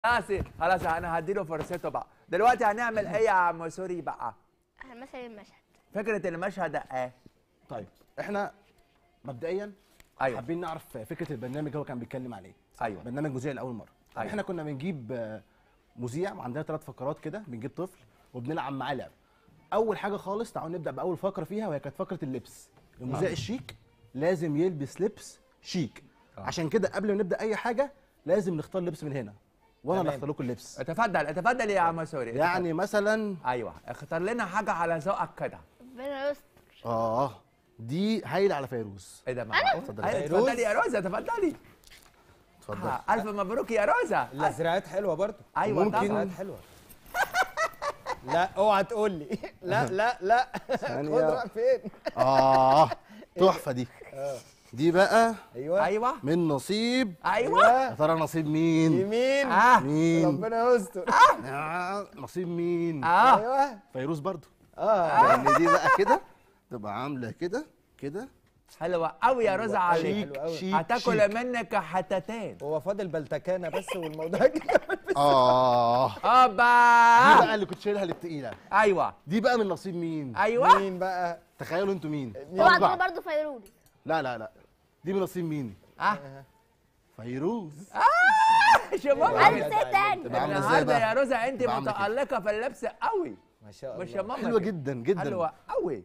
خلاص خلاص انا هديله فرصته بقى دلوقتي هنعمل ايه يا عم سوري بقى مثلا المشهد فكره المشهد ايه طيب احنا مبدئيا ايوه حابين نعرف فكره البرنامج اللي هو كان بيتكلم عليه ايوه برنامج مذيع لاول مره أيوة. احنا كنا بنجيب آه، مذيع وعندنا ثلاث فقرات كده بنجيب طفل وبنلعب معاه لعب اول حاجه خالص تعالوا نبدا باول فقره فيها وهي كانت فقره اللبس المذيع آه. الشيك لازم يلبس لبس شيك آه. عشان كده قبل ما نبدا اي حاجه لازم نختار لبس من هنا وانا اللي تمام. اختار لكم اللبس اتفضل اتفضل يا عم سوري يعني مثلا ايوه اختار لنا حاجه على ذوقك كده ربنا يستر اه دي هايله على فيروز ايه ده معقول اتفضل. أيوة، فيروز؟ اتفضلي يا روزا اتفضلي اتفضل آه، الف مبروك يا روزا الازرقات حلوه برضو ايوه ممكن- طبعا الازرقات حلوه لا اوعى تقول لي لا لا لا ثانية. خد راح فين اه تحفه دي دي بقى ايوه ايوه من نصيب ايوه يا ترى نصيب مين يمين اه مين ربنا يستر آه، نصيب مين اه ايوه فيروز برضو اه لان دي بقى كده تبقى عامله كده كده حلوه قوي يا روزا عليك شيك حلو أوي. شيك هتاكل شيك. منك حتتين هو فاضل بلتكانه بس والموضوع كده اه دي اوبا بقى اللي كنت شايلها اللي بتقيله ايوه دي بقى من نصيب مين ايوه مين بقى تخيلوا انتوا مين اوعى أربعة. تقول برضه فيروز لا لا لا دي من نصيب مين اه فيروز شوف أيوة. ماما الف ست تاني تبقى عامله ازاي النهارده بقى يا روزا انت تبقى عاملة كده. متألقة في اللبس قوي ما شاء مش يا الله ماما حلوه كده. جدا جدا حلوه قوي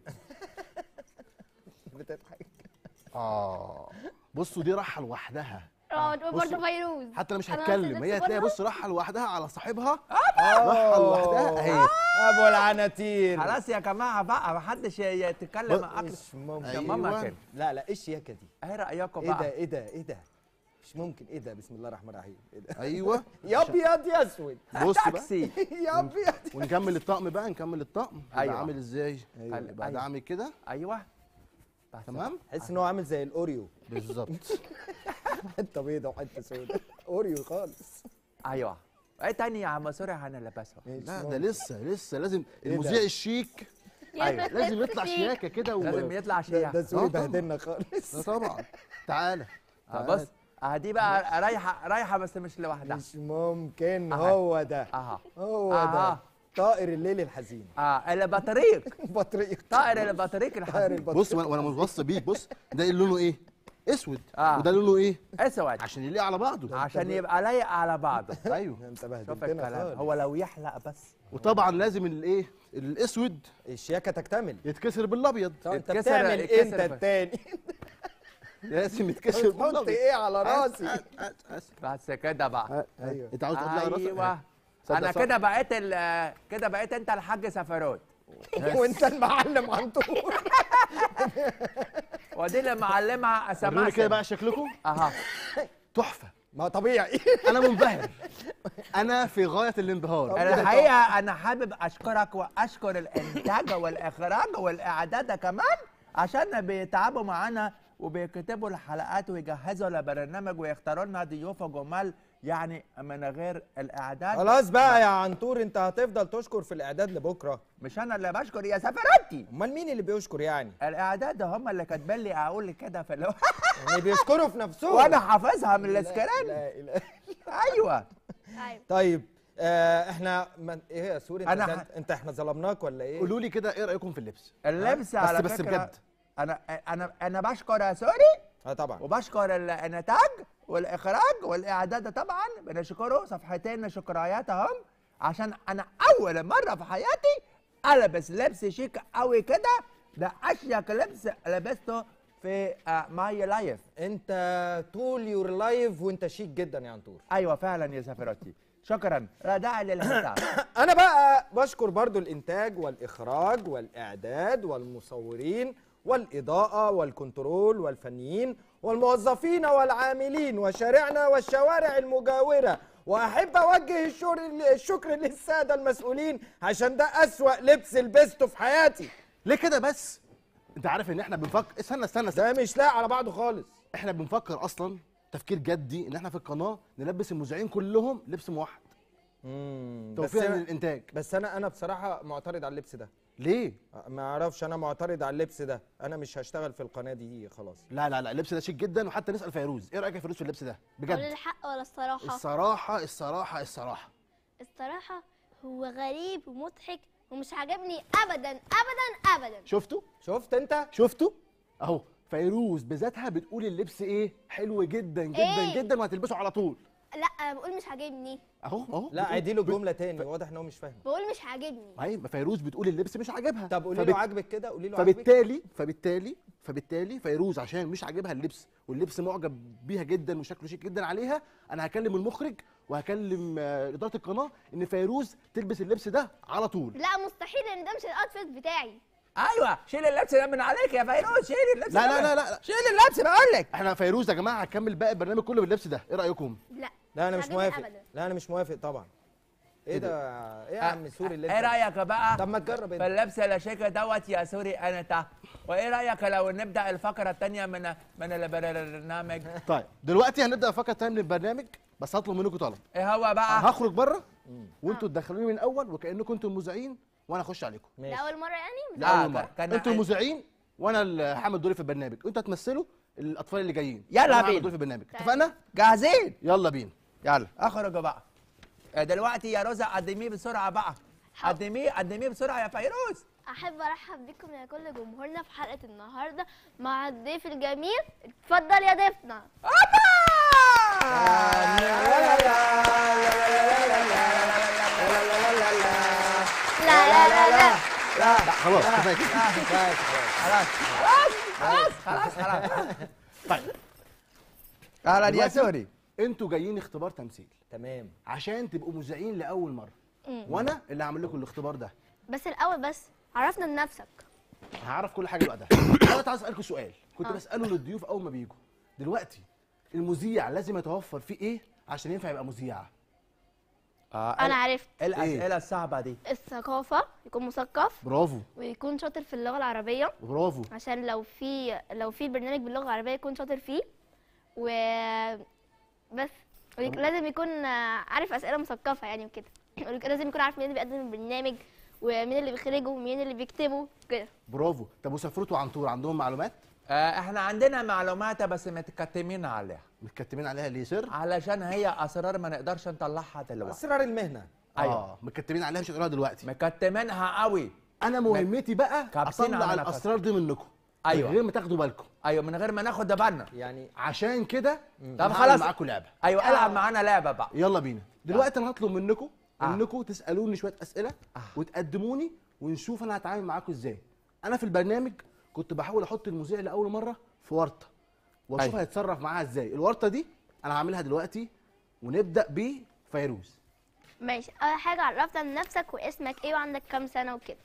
بتضحك اه بصوا دي راحه لوحدها اه تقول بصوا. برضه فيروز حتى انا مش أنا هتكلم نفس هي اللبس هتلاقي برضه؟ بص راحه لوحدها على صاحبها راحه لوحدها اهي ابو العناتير خلاص يا جماعه بقى محدش يتكلم معاك مش ممكن يا ماما أيوة. كده لا لا ايه الشياكه دي ايه رايكم ايه ده بقى ايه ده ايه ده مش ممكن ايه ده بسم الله الرحمن الرحيم ايه ده ايوه يا ابيض يا اسود بص بقى تاكسي يا ابيض ونكمل الطقم بقى نكمل الطقم يبقى أيوة. عامل ازاي أيوة. يبقى ده أيوة. عامل كده ايوه بس. تمام تحس ان هو عامل زي الاوريو بالظبط حته بيضه وحته سوداء اوريو خالص ايوه ايه تاني يا عم سوري هنلبسه لا ده لسه لسه لازم إيه ده؟ المذيع الشيك أيوة، لازم يطلع شياكه كده و... لازم يطلع ده, شيء ده سوري آه طبعاً. بهدلنا خالص ده طبعا تعالى آه بص آه دي بقى رايحه رايحه بس مش لوحدها مش ممكن أها. هو ده اها هو أها. ده طائر الليل الحزين اه البطريق بطريق طائر البطريق طائر الحزين البطريق بص وانا وأنا متوصي بيك بص ده لونه ايه اسود آه. وده لونه ايه اسود عشان يليق على بعضه عشان يبقى لايق على بعضه ايوه انت شوف بهدلتنا الكلام خالص هو لو يحلق بس وطبعا لازم الايه الاسود الشياكه تكتمل يتكسر بالابيض طب انت يتكسر- بتعمل يتكسر انت بس. التاني لازم يتكسر بتحط بالابيض ايه على راسي أس- أس- بس كده بقى ايوه انت عاوز تطلع راسك ايوه صدق انا صح. كده بقيت ال- كده بقيت انت الحاج سفروت وانت المعلم عنتور ودي اللي معلمها وروني اسماء كده بقى شكلكم اها تحفه ما طبيعي انا منبهر انا في غايه الانبهار الحقيقه انا حابب اشكرك واشكر الانتاج والاخراج والاعداد كمان عشان بيتعبوا معانا وبيكتبوا الحلقات ويجهزوا البرنامج ويختاروا لنا ضيوف جمال يعني من غير الاعداد خلاص بقى يا عنتور انت هتفضل تشكر في الاعداد لبكره مش انا اللي بشكر يا سفرتي امال مين اللي بيشكر يعني الاعداد هم اللي كاتبين لي اقول كده في الو... يعني بيشكروا في نفسهم وانا حافظها من لا الاسكرين لا لا. ايوه ايوه طيب آه احنا من ايه يا سوري انت, أنا زل... ح- انت احنا ظلمناك ولا ايه قولوا لي كده ايه رايكم في اللبس اللبس بس على بس فكرة بجد. انا انا انا بشكر يا سوري اه طبعا وبشكر الانتاج والاخراج والاعداد طبعا بنشكره صفحتين شكريات اهم عشان انا اول مره في حياتي البس لبس شيك قوي كده ده اشيك لبس لبسته في ماي لايف انت طول يور لايف وانت شيك جدا يا عنتور ايوه فعلا يا سفرتي شكرا لا داعي للهتاف انا بقى بشكر برضو الانتاج والاخراج والاعداد والمصورين والاضاءه والكنترول والفنيين والموظفين والعاملين وشارعنا والشوارع المجاوره واحب اوجه الشكر الشكر للساده المسؤولين عشان ده اسوا لبس لبسته في حياتي ليه كده بس انت عارف ان احنا بنفكر استنى استنى, استنى. ده مش لاقي على بعضه خالص احنا بنفكر اصلا تفكير جدي ان احنا في القناه نلبس المذيعين كلهم لبس موحد بس توفيقا أنا- للانتاج بس انا انا بصراحه معترض على اللبس ده ليه ما اعرفش انا معترض على اللبس ده انا مش هشتغل في القناه دي خلاص لا لا لا اللبس ده شيك جدا وحتى نسال فيروز ايه رايك يا فيروز في اللبس ده قول بجد الحق ولا الصراحة الصراحه الصراحه الصراحه الصراحة هو غريب ومضحك ومش عاجبني ابدا ابدا ابدا شفتوا شفت انت شفتوا اهو فيروز بذاتها بتقول اللبس ايه حلو جدا جدا إيه؟ جدا وهتلبسه على طول لا انا بقول مش عاجبني اهو اهو لا بتقول- عيدي له الجمله تاني واضح ان هو مش فاهم بقول مش عاجبني اهي ما فيروز بتقول اللبس مش عاجبها طب قولي فبت- له عاجبك كده قولي له عاجبك فبالتالي فبالتالي فبالتالي فيروز عشان مش عاجبها اللبس واللبس معجب بيها جدا وشكله شيك جدا عليها انا هكلم المخرج وهكلم آه، اداره القناه ان فيروز تلبس اللبس ده على طول لا مستحيل ان ده مش الاوتفيت بتاعي ايوه شيل اللبس ده من عليك يا فيروز شيل اللبس لا ده لا من- لا لا لا. شيل اللبس بقول لك احنا فيروز يا جماعه هنكمل باقي البرنامج كله باللبس ده ايه رايكم لا لا انا مش عاجبني موافق أبداً. لا انا مش موافق طبعا ايه ده ايه يا عم سوري اللي ايه انت رايك بقى طب ما تجرب في انت اللبس الشيك دوت يا سوري انت وايه رايك لو نبدا الفقره الثانيه من من البرنامج طيب دلوقتي هنبدا الفقره الثانيه من البرنامج بس هطلب منكم طلب ايه هو بقى هخرج بره وانتوا تدخلوني من الاول وكانكم انتوا المذيعين وانا اخش عليكم ده ماشي اول مرة يعني لا آه، اول مره كان- انتوا المذيعين وانا اللي هعمل دوري في البرنامج انتوا هتمثلوا الاطفال اللي جايين يلا وأنا هعمل بينا. دوري في البرنامج طيب. اتفقنا جاهزين يلا بينا يلا اخرج بقى آه، دلوقتي يا روزا قدميه بسرعه بقى حاضر. قدميه قدميه بسرعه يا فيروز احب ارحب بكم يا كل جمهورنا في حلقة النهاردة مع الضيف الجميل اتفضل يا ضيفنا لا لا لا لا لا خلاص كفايه كده. خلاص خلاص خلاص خلاص طيب اهلا يا دلوقتي سوري انتوا جايين اختبار تمثيل تمام عشان تبقوا مذيعين لاول مره مم. وانا اللي هعمل لكم الاختبار ده بس الاول بس عرفنا بنفسك هعرف كل حاجه لوحدها دلوقتي عايز اسالكم سؤال كنت آه. بساله للضيوف اول ما بيجوا دلوقتي المذيع لازم يتوفر فيه ايه عشان ينفع يبقى مذيع انا عرفت ايه الاسئله الصعبه دي الثقافة يكون مثقف برافو ويكون شاطر في اللغة العربية برافو عشان لو في لو في برنامج باللغة العربية يكون شاطر فيه و بس ويك- لازم يكون آه، عارف أسئلة مثقفة يعني وكده لازم يكون عارف مين اللي بيقدم البرنامج ومين اللي بيخرجه ومين اللي بيكتبه كده برافو طب وسفرته وعنتور عندهم معلومات آه احنا عندنا معلومات بس متكتمين عليها متكتمين عليها ليه سر علشان هي اسرار ما نقدرش نطلعها دلوقتي اسرار المهنه ايوه اه متكتمين عليها مش هتقولها دلوقتي مكتمينها قوي انا مهمتي بقى كابسين اطلع على الاسرار دي منكم أيوة. من غير ما تاخدوا بالكم ايوه من غير ما ناخد بالنا يعني عشان كده طب أنا خلاص. هعمل معاكم لعبه ايوه العب معانا لعبه بقى يلا بينا دلوقتي انا هطلب منكم آه. انكم تسالوني شويه اسئله آه. وتقدموني ونشوف انا هتعامل معاكم ازاي انا في البرنامج كنت بحاول احط المذيع لاول مره في ورطه واشوف أيوة. هيتصرف معاها ازاي الورطه دي انا هعملها دلوقتي ونبدا بفيروز ماشي أول حاجة عرفنا من نفسك واسمك ايه وعندك كام سنة وكده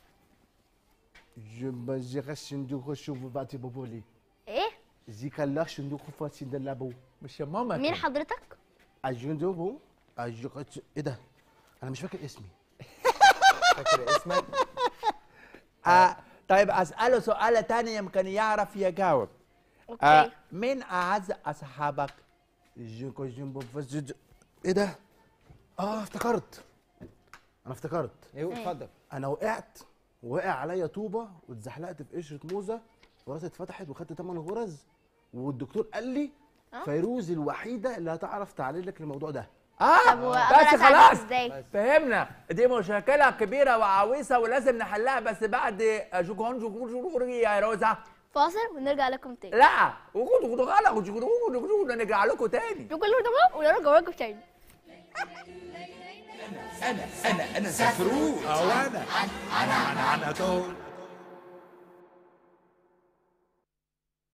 بابولي ايه زيكا لا شندوق فاسين دلابو مش ماما مين حضرتك اجندوبو اجوكاتش ايه ده انا مش فاكر اسمي فاكر اسمك آه طيب اساله سؤال تاني يمكن يعرف يجاوب اوكي آه مين اعز اصحابك جيكو جيمبو فاسج ايه ده اه افتكرت انا افتكرت ايه اتفضل انا وقعت وقع عليا طوبه واتزحلقت في قشره موزه وراسي اتفتحت وخدت 8 غرز والدكتور قال لي آه. فيروز الوحيده اللي هتعرف تعالج لك الموضوع ده اه طب وأقدر بس أساعدك خلاص ازاي فهمنا دي مشكله كبيره وعويصه ولازم نحلها بس بعد جوجون جوجون جوجون يا روزا فاصل ونرجع لكم تاني لا وجود وجود غلط وجود وجود وجود نرجع لكم تاني شكرا لكم ونرجع لكم تاني انا انا انا سفروت او انا انا انا انا طول